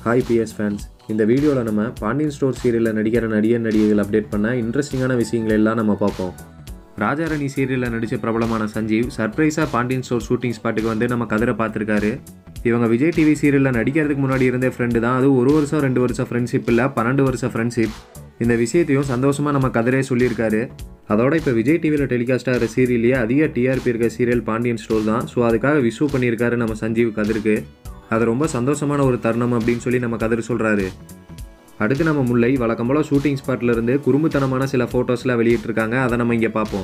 hi PS fans இந்த வீடியோவில் நம்ம பாண்டியன் ஸ்டோர் சீரியலில் நடிக்கிற நடிகர் நடிகைகள் அப்டேட் பண்ண இன்ட்ரெஸ்டிங்கான விஷயங்கள் எல்லாம் நம்ம பார்ப்போம் ராஜாராணி சீரியலில் நடித்த பிரபலமான சஞ்சீவ் சர்ப்ரைஸாக பாண்டியன் ஸ்டோர் ஷூட்டிங் ஸ்பாட்டுக்கு வந்து நம்ம கதிரை பார்த்துருக்காரு இவங்க விஜய் டிவி சீரியலில் நடிக்கிறதுக்கு முன்னாடி இருந்த ஃப்ரெண்டு தான் அது ஒரு வருஷம் ரெண்டு வருஷம் ஃப்ரெண்ட்ஷிப் இல்லை பன்னெண்டு வருஷம் ஃப்ரெண்ட்ஷிப் இந்த விஷயத்தையும் சந்தோஷமாக நம்ம கதிரே சொல்லியிருக்காரு அதோட இப்போ விஜய் டிவியில் டெலிகாஸ்ட் ஆகிற சீரியல்லையே அதிக டிஆர்பி இருக்க சீரியல் பாண்டியன் ஸ்டோர் தான் ஸோ அதுக்காக விஷு பண்ணியிருக்காரு நம்ம சஞ்சீவ் கதிருக்கு அது ரொம்ப சந்தோஷமான ஒரு தருணம் அப்படின்னு சொல்லி நம்ம கதிர் சொல்கிறாரு அடுத்து நம்ம முல்லை வழக்கம் போல் ஷூட்டிங் ஸ்பாட்ல இருந்து குறும்புத்தனமான சில ஃபோட்டோஸ்லாம் வெளியிட்டிருக்காங்க அதை நம்ம இங்கே பார்ப்போம்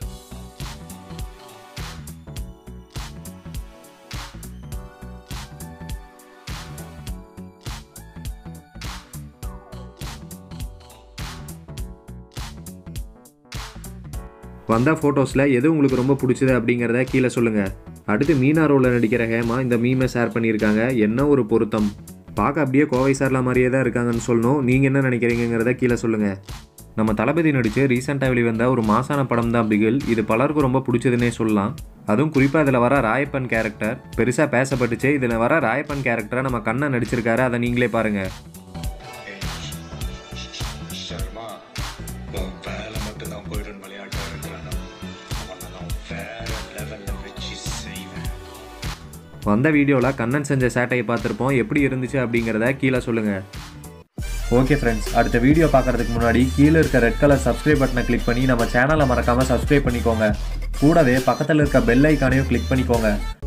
வந்த ஃபோட்டோஸில் எது உங்களுக்கு ரொம்ப பிடிச்சது அப்படிங்கிறத கீழே சொல்லுங்கள் அடுத்து மீனா ரோலில் நடிக்கிற ஹேமா இந்த மீமை ஷேர் பண்ணியிருக்காங்க என்ன ஒரு பொருத்தம் பார்க்க அப்படியே கோவை சார்லாம் மாதிரியே தான் இருக்காங்கன்னு சொல்லணும் நீங்கள் என்ன நினைக்கிறீங்கிறத கீழே சொல்லுங்கள் நம்ம தளபதி நடித்து ரீசெண்டாக வெளிவந்த ஒரு மாசான படம் தான் பிகில் இது பலருக்கும் ரொம்ப பிடிச்சதுன்னே சொல்லலாம் அதுவும் குறிப்பாக இதில் வர ராயப்பன் கேரக்டர் பெருசாக பேசப்பட்டுச்சு இதில் வர ராயப்பன் கேரக்டரை நம்ம கண்ணன் நடிச்சிருக்காரு அதை நீங்களே பாருங்கள் சர்மா உன் வேலை மட்டும்தான் போயிடும் விளையாட்டா இருக்கிறான் அவனை நான் வேற லெவல்ல வச்சு செய்வேன் வந்த வீடியோவில் கண்ணன் செஞ்ச சேட்டையை பார்த்துருப்போம் எப்படி இருந்துச்சு அப்படிங்கிறத கீழே சொல்லுங்கள் ஓகே ஃப்ரெண்ட்ஸ் அடுத்த வீடியோ பார்க்குறதுக்கு முன்னாடி கீழே இருக்க ரெட் கலர் சப்ஸ்கிரைப் பட்டனை கிளிக் பண்ணி நம்ம சேனலை மறக்காமல் சப்ஸ்கிரைப் பண்ணிக்கோங்க கூடவே பக்கத்தில் இருக்க பெல் ஐக்கானையும் கிளிக் பண்ணிக்கோங்க